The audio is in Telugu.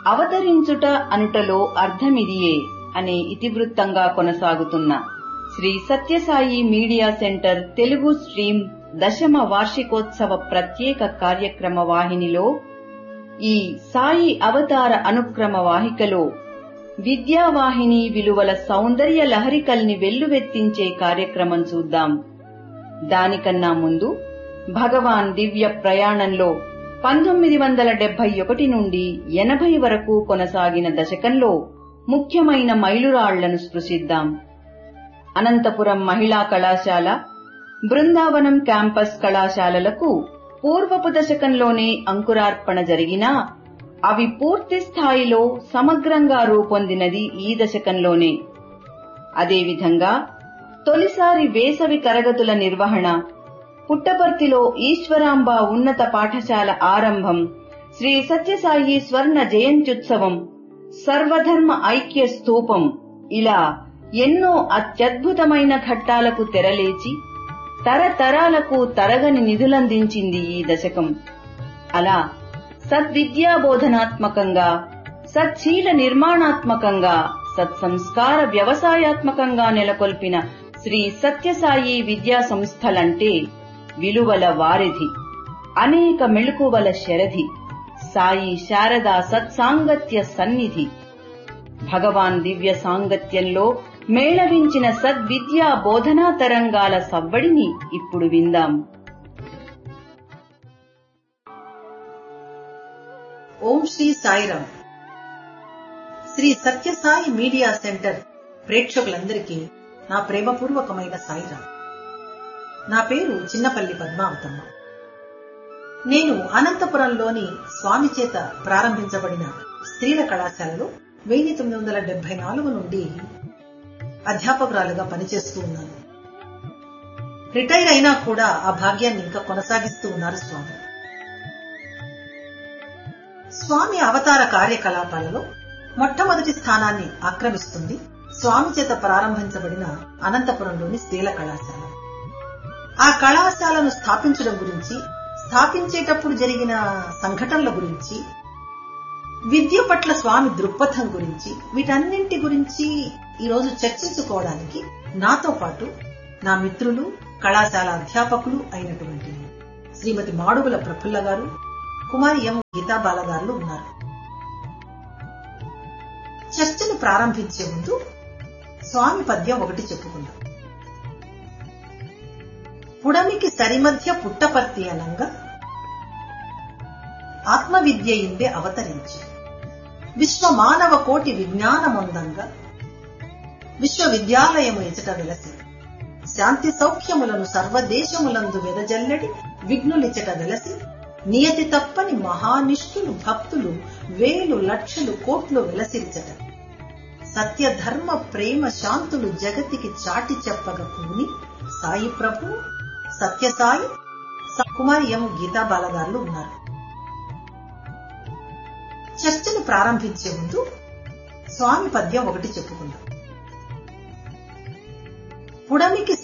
అవతరించుట అనుటలో అర్థమిదియే అనే ఇతివృత్తంగా కొనసాగుతున్న Sri Sathya Sai media centre Telugu stream దశమ వార్షికోత్సవ ప్రత్యేక కార్యక్రమ వాహినిలో ఈ సాయి అవతార అనుక్రమ వాహికలో విద్యావాహిని విలువల సౌందర్య లహరికల్ని వెల్లువెత్తించే కార్యక్రమం చూద్దాం దానికన్నా ముందు భగవాన్ దివ్య ప్రయాణంలో పంతొమ్మిది వందల డెబ్బై ఒకటి నుండి ఎనభై వరకు కొనసాగిన దశకంలో ముఖ్యమైన మైలురాళ్లను స్పృశిద్దాం అనంతపురం మహిళా కళాశాల బృందావనం క్యాంపస్ కళాశాలలకు పూర్వపు దశకంలోనే అంకురార్పణ జరిగినా అవి పూర్తి స్థాయిలో సమగ్రంగా రూపొందినది ఈ దశకంలోనే అదేవిధంగా తొలిసారి వేసవి తరగతుల నిర్వహణ పుట్టపర్తిలో ఈశ్వరాంబ ఉన్నత పాఠశాల ఆరంభం శ్రీ సత్యసాయి స్వర్ణ జయంత్యుత్సవం సర్వధర్మ ఐక్య స్తూపం ఇలా ఎన్నో అత్యద్భుతమైన ఘట్టాలకు తెరలేచి తరతరాలకు తరగని నిధులందించింది ఈ దశకం అలా సద్విద్యాబోధనాత్మకంగా సచ్చీల నిర్మాణాత్మకంగా సత్సంస్కార వ్యవసాయాత్మకంగా నెలకొల్పిన శ్రీ సత్యసాయి విద్యా సంస్థలంటే విలువల వారిధి అనేక మెళుకువల శరధి సాయి శారదా సత్సాంగత్య సన్నిధి భగవాన్ దివ్య సాంగత్యంలో మేళవించిన సద్విద్యా బోధనా తరంగాల సవ్వడిని ఇప్పుడు విందాం ఓం శ్రీ సాయిరామ్ శ్రీ సత్యసాయి మీడియా సెంటర్ ప్రేక్షకులందరికీ నా ప్రేమపూర్వకమైన సాయిరామ్ నా పేరు చిన్నపల్లి పద్మావతమ్మ నేను అనంతపురంలోని స్వామి చేత ప్రారంభించబడిన స్త్రీల కళాశాలలో వెయ్యి తొమ్మిది వందల డెబ్బై నాలుగు నుండి అధ్యాపకురాలుగా పనిచేస్తూ ఉన్నాను రిటైర్ అయినా కూడా ఆ భాగ్యాన్ని ఇంకా కొనసాగిస్తూ ఉన్నారు స్వామి స్వామి అవతార కార్యకలాపాలలో మొట్టమొదటి స్థానాన్ని ఆక్రమిస్తుంది స్వామి చేత ప్రారంభించబడిన అనంతపురంలోని స్త్రీల కళాశాల ఆ కళాశాలను స్థాపించడం గురించి స్థాపించేటప్పుడు జరిగిన సంఘటనల గురించి విద్య పట్ల స్వామి దృక్పథం గురించి వీటన్నింటి గురించి ఈరోజు చర్చించుకోవడానికి నాతో పాటు నా మిత్రులు కళాశాల అధ్యాపకులు అయినటువంటి శ్రీమతి మాడుగుల ప్రఫుల్ల గారు కుమారి ఎం గీతాబాల గారు ఉన్నారు చర్చను ప్రారంభించే ముందు స్వామి పద్యం ఒకటి చెప్పుకుందాం పుడమికి సరిమధ్య పుట్టపర్తి అనంగా ఆత్మవిద్య ఇందే అవతరించి విశ్వ మానవ కోటి విజ్ఞానమొందంగా విశ్వవిద్యాలయము ఎచట వెలసి శాంతి సౌఖ్యములను సర్వదేశములందు వెదజల్లడి విఘ్నులిచట వెలసి నియతి తప్పని మహానిష్ఠులు భక్తులు వేలు లక్షలు కోట్లు వెలసిరిచట సత్య ధర్మ ప్రేమ శాంతులు జగతికి చాటి చెప్పగ పూని సాయి ప్రభు సత్యసాయి కుమారి ఎం గీతాబాల గారు ఉన్నారు చర్చను ప్రారంభించే ముందు స్వామి పద్యం ఒకటి చెప్పుకుందాం పుడమికి